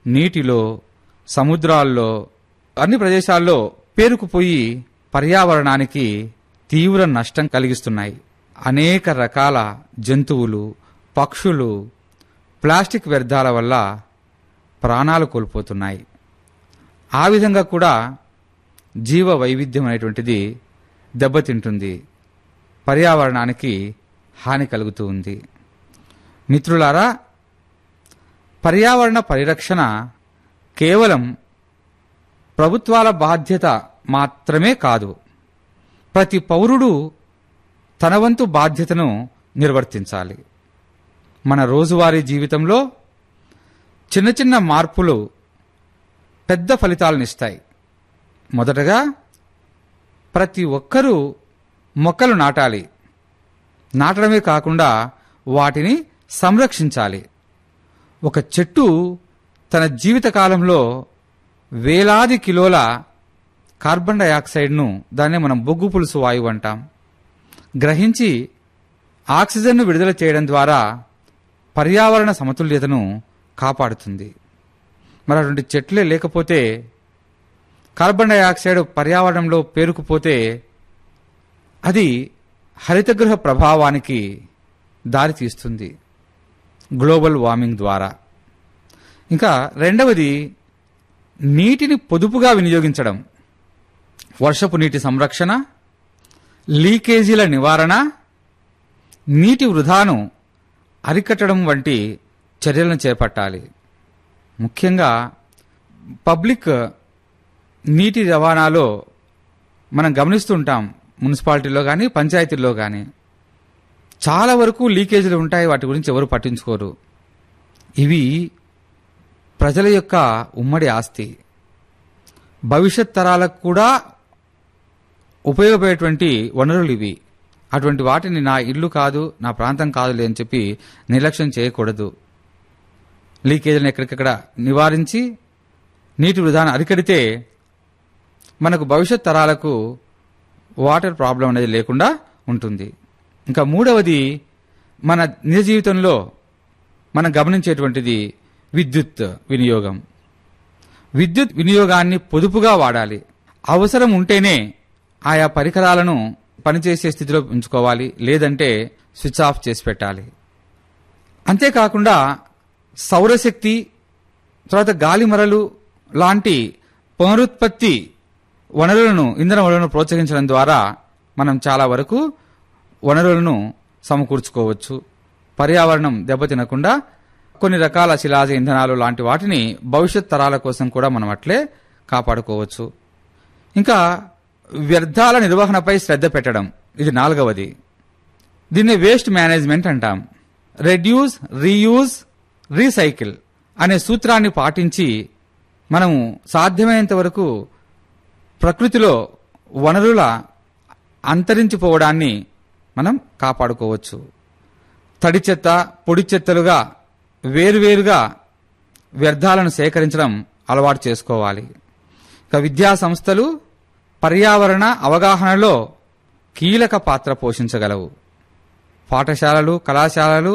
నీటిలో సముద్రాల్లో అన్ని ప్రదేశాల్లో పేరుకుపోయి పర్యావరణానికి తీవ్ర నష్టం కలిగిస్తున్నాయి అనేక రకాల జంతువులు పక్షులు ప్లాస్టిక్ వ్యర్థాల వల్ల ప్రాణాలు కోల్పోతున్నాయి ఆ విధంగా కూడా జీవ వైవిధ్యం అనేటువంటిది దెబ్బతింటుంది పర్యావరణానికి హాని కలుగుతూ ఉంది మిత్రులారా పర్యావరణ పరిరక్షణ కేవలం ప్రభుత్వాల బాధ్యత మాత్రమే కాదు ప్రతి పౌరుడు తన వంతు బాధ్యతను నిర్వర్తించాలి మన రోజువారీ జీవితంలో చిన్న చిన్న మార్పులు పెద్ద ఫలితాలనిస్తాయి మొదటగా ప్రతి ఒక్కరూ మొక్కలు నాటాలి నాటడమే కాకుండా వాటిని సంరక్షించాలి ఒక చెట్టు తన జీవితకాలంలో వేలాది కిలోల కార్బన్ డయాక్సైడ్ను దాన్నే మనం బొగ్గు పులుసు వాయువు అంటాం గ్రహించి ఆక్సిజన్ను విడుదల చేయడం ద్వారా పర్యావరణ సమతుల్యతను కాపాడుతుంది మరి అటువంటి చెట్లే లేకపోతే కార్బన్ డయాక్సైడ్ పర్యావరణంలో పేరుకుపోతే అది హరితగృహ ప్రభావానికి దారితీస్తుంది గ్లోబల్ వార్మింగ్ ద్వారా ఇంకా రెండవది నీటిని పొదుపుగా వినియోగించడం వర్షపు నీటి సంరక్షణ లీకేజీల నివారణ నీటి వృధాను అరికట్టడం వంటి చర్యలను చేపట్టాలి ముఖ్యంగా పబ్లిక్ నీటి రవాణాలో మనం గమనిస్తుంటాం మున్సిపాలిటీలో కానీ పంచాయతీల్లో కానీ చాలా వరకు లీకేజీలు ఉంటాయి వాటి గురించి ఎవరు పట్టించుకోరు ఇవి ప్రజల యొక్క ఉమ్మడి ఆస్తి భవిష్యత్ తరాలకు కూడా ఉపయోగపడేటువంటి వనరులు ఇవి అటువంటి వాటిని నా ఇల్లు కాదు నా ప్రాంతం కాదులే అని చెప్పి నిర్లక్ష్యం చేయకూడదు లీకేజీలను ఎక్కడికక్కడ నివారించి నీటి వృధాను అరికడితే మనకు భవిష్యత్ తరాలకు వాటర్ ప్రాబ్లం అనేది లేకుండా ఉంటుంది ఇంకా మూడవది మన నిజ జీవితంలో మనం గమనించేటువంటిది విద్యుత్ వినియోగం విద్యుత్ వినియోగాన్ని పొదుపుగా వాడాలి అవసరం ఉంటేనే ఆయా పరికరాలను పనిచేసే స్థితిలో ఉంచుకోవాలి లేదంటే స్విచ్ ఆఫ్ చేసి పెట్టాలి అంతేకాకుండా సౌరశక్తి తర్వాత గాలిమరలు లాంటి పునరుత్పత్తి వనరులను ఇంధన వనరులను ప్రోత్సహించడం ద్వారా మనం చాలా వరకు వనరులను సమకూర్చుకోవచ్చు పర్యావరణం దెబ్బతినకుండా కొన్ని రకాల శిలాజ ఇంధనాలు లాంటి వాటిని భవిష్యత్ తరాల కోసం కూడా మనం అట్లే కాపాడుకోవచ్చు ఇంకా వ్యర్థాల నిర్వహణపై శ్రద్ధ పెట్టడం ఇది నాలుగవది దీన్ని వేస్ట్ మేనేజ్మెంట్ అంటాం రెడ్యూస్ రీయూజ్ రీసైకిల్ అనే సూత్రాన్ని పాటించి మనము సాధ్యమైనంత వరకు ప్రకృతిలో వనరుల అంతరించిపోవడాన్ని మనం కాపాడుకోవచ్చు తడి చెత్త పొడి చెత్తలుగా వేరువేరుగా వ్యర్థాలను సేకరించడం అలవాటు చేసుకోవాలి ఇక విద్యా సంస్థలు పర్యావరణ అవగాహనలో కీలక పాత్ర పోషించగలవు పాఠశాలలు కళాశాలలు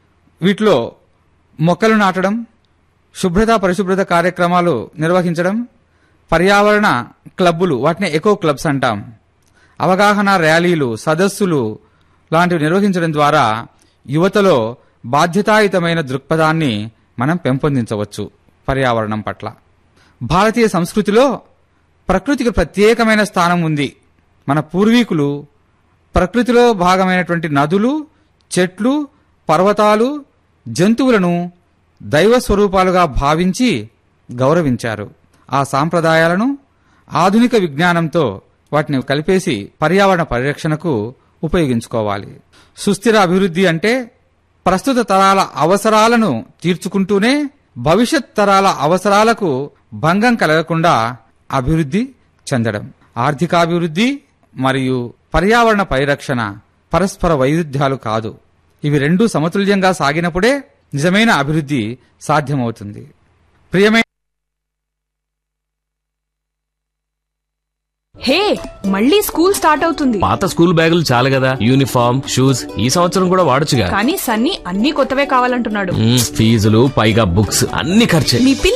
వీటిలో మొక్కలు నాటడం శుభ్రత పరిశుభ్రత కార్యక్రమాలు నిర్వహించడం పర్యావరణ క్లబ్బులు వాటిని ఎకో క్లబ్స్ అంటాం అవగాహన ర్యాలీలు సదస్సులు లాంటివి నిర్వహించడం ద్వారా యువతలో బాధ్యతాయుతమైన దృక్పథాన్ని మనం పెంపొందించవచ్చు పర్యావరణం పట్ల భారతీయ సంస్కృతిలో ప్రకృతికి ప్రత్యేకమైన స్థానం ఉంది మన పూర్వీకులు ప్రకృతిలో భాగమైనటువంటి నదులు చెట్లు పర్వతాలు జంతువులను దైవ స్వరూపాలుగా భావించి గౌరవించారు ఆ సాంప్రదాయాలను ఆధునిక విజ్ఞానంతో వాటిని కలిపేసి పర్యావరణ పరిరక్షణకు ఉపయోగించుకోవాలి సుస్థిర అభివృద్ధి అంటే ప్రస్తుత తరాల అవసరాలను తీర్చుకుంటూనే భవిష్యత్ తరాల అవసరాలకు భంగం కలగకుండా అభివృద్ధి చెందడం ఆర్థికాభివృద్ధి మరియు పర్యావరణ పరిరక్షణ పరస్పర వైరుధ్యాలు కాదు ఇవి రెండూ సమతుల్యంగా సాగినప్పుడే నిజమైన అభివృద్ధి సాధ్యమవుతుంది ప్రియమైన హే మళ్ళీ స్కూల్ స్టార్ట్ అవుతుంది పాత స్కూల్ బ్యాగులు చాలు కదా యూనిఫామ్ షూస్ ఈ సంవత్సరం కూడా వాడొచ్చుగా కానీ సన్నీ అన్ని కొత్తవే కావాలంటున్నాడు మ్మ్, ఫీజులు పైగా బుక్స్ అన్ని ఖర్చే మీ పిల్ల